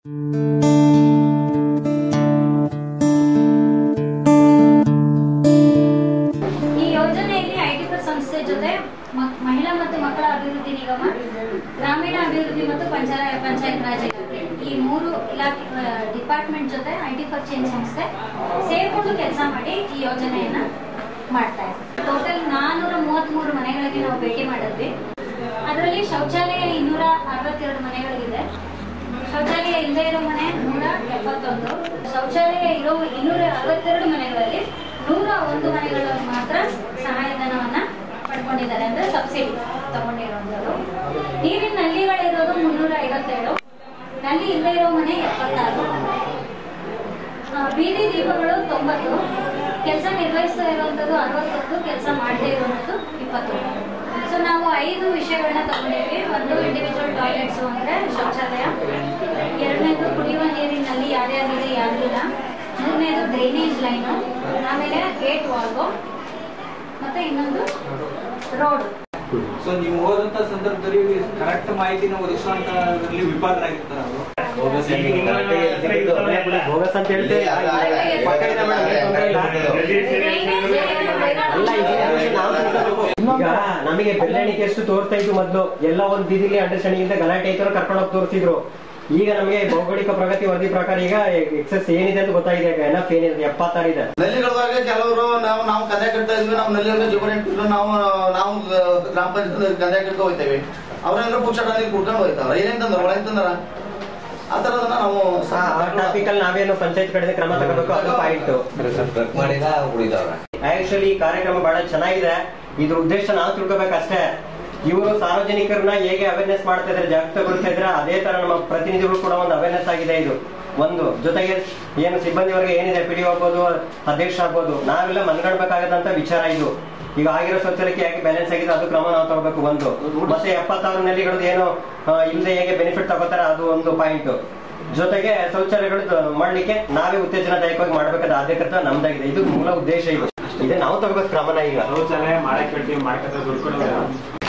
ಈ ಯೋಜನೆಯಲ್ಲಿ ಐಟಿಪಿ ಸಂಸ್ಥೆ ಜೊತೆ ಮ- ಮಹಿಳಾ ಮತ್ತು ಮಕ್ಕಳ ಅಭಿವೃದ್ಧಿ ನಿಗಮ ಗ್ರಾಮೀಣ ಅಭಿವೃದ್ಧಿ ಮತ್ತು ಪಂಚಾಯ ಪಂಚಾಯತ್ ರಾಜ್ ಇಲಾಖೆ ಈ ಮೂರು ಇಲಾಖೆ ಡಿಪಾರ್ಟ್ಮೆಂಟ್ ಜೊತೆ ಐಟಿ ಫಾರ್ ಚೇಂಜ್ ಸಂಸ್ಥೆ ಸೇರ್ಕೊಂಡು ಕೆಲಸ ಮಾಡಿ ಈ ಯೋಜನೆಯನ್ನ ಮಾಡ್ತಾ ಇದೆ ಟೋಟಲ್ ನಾನೂರ ಮೂವತ್ಮೂರು ಮನೆಗಳಿಗೆ ನಾವು ಭೇಟಿ ಮಾಡಿದ್ವಿ ಅದರಲ್ಲಿ ಶೌಚಾಲಯ ಇನ್ನೂರ ಅರವತ್ತೆರಡು ಮನೆಗಳಿಗಿದೆ ಶೌಚಾಲಯ ಇಲ್ಲದೆ ಇರೋ ಮನೆ ನೂರ ಎಪ್ಪತ್ತೊಂದು ಶೌಚಾಲಯ ಇರೋ ಇನ್ನೂರ ಅರವತ್ತೆರಡು ಮನೆಗಳಲ್ಲಿ ನೂರ ಒಂದು ಮನೆಗಳು ಮಾತ್ರ ಸಹಾಯಧನವನ್ನ ಪಡ್ಕೊಂಡಿದ್ದಾರೆ ಅಂದ್ರೆ ಸಬ್ಸಿಡಿ ತಗೊಂಡಿರುವಂಥದ್ದು ನೀರಿನ ನಲ್ಲಿಗಳಿರೋದು ಮುನ್ನೂರ ಐವತ್ತೇಳು ನಲ್ಲಿ ಇಲ್ಲದೆ ಇರೋ ಮನೆ ಎಪ್ಪತ್ತಾರು ಆ, ಬೀದಿ ದೀಪಗಳು ತೊಂಬತ್ತು ಕೆಲಸ ನಿರ್ವಹಿಸ್ತಾ ಇರುವಂಥದ್ದು ಅರವತ್ತೊಂದು ಕೆಲಸ ಮಾಡದೇ ಇರುವಂಥದ್ದು ಇಪ್ಪತ್ತೊಂದು ಸೊ ನಾವು ಐದು ವಿಷಯಗಳನ್ನ ತಗೊಂಡಿದ್ವಿ ಒಂದು ಇಂಡಿವಿಜುವಲ್ ಟಾಯ್ಲೆಟ್ಸ್ ಅಂದ್ರೆ ಶೌಚಾಲಯ ಎರಡನೇದು ಕುಡಿಯುವ ನೀರಿನಲ್ಲಿ ಯಾರ್ಯಾರಿದೆ ಯಾರಿಲ್ಲ ಮೂರನೇದು ಡ್ರೈನೇಜ್ ಲೈನು ಆಮೇಲೆ ಗೇಟ್ ವಾಲ್ಗು ಮತ್ತೆ ಇನ್ನೊಂದು ರೋಡ್ ಸೊ ನೀವು ಹೋದಂತ ಸಂದರ್ಭದಲ್ಲಿ ಕರೆಕ್ಟ್ ಮಾಹಿತಿನ ಒದಗಿಸುವಂತದ್ರಲ್ಲಿ ವಿಫಲರಾಗಿರ್ತಾರ ಅವರು ಬೋಗಸ್ ಅಂತ ಹೇಳ್ತೇವೆ ಪಕ್ಕದಿಂದ ಮೇಡಮ್ ಏನ್ ತೊಂದ್ರೆ ಇಲ್ಲ ಅಲ್ಲ ಇದು ನಾವು ತಿಳ್ಕೊಬೇಕು. ಈಗ ನಮಗೆ ಬೆಳ್ಳಣಿಕೆ ಎಷ್ಟು ತೋರ್ತಾ ಇತ್ತು ಮೊದ್ಲು ಎಲ್ಲ ಒಂದ್ ಬೀದಿಲಿ ಅಂಡರ್ಸ್ಟ್ಯಾಂಡಿಂಗ್ ಇಂದ ಗಲಾಟೆ ಐತವ್ರು ಕರ್ಕೊಂಡು ಹೋಗಿ ತೋರಿಸಿದ್ರು ಈಗ ನಮಗೆ ಭೌಗೋಳಿಕ ಪ್ರಗತಿ ವರದಿ ಪ್ರಕಾರ ಈಗ ಎಕ್ಸಸ್ ಏನಿದೆ ಅಂತ ಗೊತ್ತಾಗಿದೆ ಈಗ ಎನಫ್ ಏನಿದೆ ಎಪ್ಪತ್ತಾರು ಇದೆ ನಲ್ಲಿಗಳದಾಗ ಕೆಲವರು ನಾವು ನಾವು ಕಂದಾಯ ಕಟ್ತಾ ಇದ್ವಿ ನಮ್ಮ ನಲ್ಲಿ ಜೀವನ ಇಟ್ಟಿದ್ರು ನಾವು ನಾವು ಗ್ರಾಮ ಪಂಚಾಯತ್ ಕಂದಾಯ ಕಟ್ಕೊ ಹೋಗ್ತೇವೆ ಅವರೆಲ್ಲ ಪುಕ್ಷಟ ನೀರು ಕುಡ್ಕೊಂಡು ಹೋಗ್ತಾವ್ರ ಏನೇಂತಂದ್ರ ಒಳಗಿಂತಂದ್ರ ಆ ತರದನ್ನ ನಾವು ಆ ಟಾಪಿಕ್ ಅಲ್ಲಿ ನಾವೇನು ಪಂಚಾಯತ್ ಕಡೆಯಿಂದ ಕ್ರಮ ತಗೋಬೇಕು ಅದು ಪಾಯಿಂಟ್ ಮಾಡಿಲ್ಲ ಉಳಿದವ್ರ ಆಕ್ಚುಲಿ ಈ ಕಾರ್ಯಕ್ರಮ ಬಹಳ ಚೆನ್ನಾಗಿದೆ ಇದ್ರ ಉದ್ದೇಶ ನಾವು ತಿಳ್ಕೊಬೇಕಷ್ಟೇ ಇವರು ಸಾರ್ವಜನಿಕರನ್ನ ಹೇಗೆ ಅವೇರ್ನೆಸ್ ಮಾಡ್ತಾ ಇದ್ರೆ ಜಾಗೃತಗೊಳಿಸ್ತಾ ಇದ್ರೆ ಅದೇ ತರ ನಮ್ಮ ಪ್ರತಿನಿಧಿಗಳು ಕೂಡ ಒಂದು ಅವೇರ್ನೆಸ್ ಆಗಿದೆ ಇದು ಒಂದು ಜೊತೆಗೆ ಏನು ಸಿಬ್ಬಂದಿ ವರ್ಗ ಏನಿದೆ ಪಿ ಡಿ ಆಗ್ಬೋದು ಅಧ್ಯಕ್ಷ ಆಗ್ಬೋದು ನಾವೆಲ್ಲ ಮನ್ಕೊಳ್ಬೇಕಾಗದಂತ ವಿಚಾರ ಇದು ಈಗ ಆಗಿರೋ ಸ್ವಚ್ಛಲಿಕೆ ಯಾಕೆ ಬ್ಯಾಲೆನ್ಸ್ ಆಗಿದೆ ಅದು ಕ್ರಮ ನಾವು ತಗೋಬೇಕು ಒಂದು ಮತ್ತೆ ಎಪ್ಪತ್ತಾರು ನೆಲೆಗಳದ್ದು ಏನು ಆ, ಇಲ್ಲದೆ ಹೇಗೆ ಬೆನಿಫಿಟ್ ತಗೋತಾರೆ ಅದು ಒಂದು ಪಾಯಿಂಟ್ ಜೊತೆಗೆ ಶೌಚಾಲಯಗಳು ಮಾಡ್ಲಿಕ್ಕೆ ನಾವೇ ಉತ್ತೇಜನದಾಯಕವಾಗಿ ಮಾಡ್ಬೇಕಾದ ಆದ್ಯಕರ್ತ ನಮ್ದಾಗಿದೆ ಇದು ಮೂಲ ಉದ್ದೇಶ ಇದು ಇದೆ ನಾವು ತಗೋಬೇಕು ಕ್ರಮನ ಈಗ ಶೌಚಾಲಯ ಮಾಡಕ್ ಹೇಳ್ತೀವಿ ಮಾಡ್ಕೊತ ದುಡ್ಡು ಕೊಡೋದು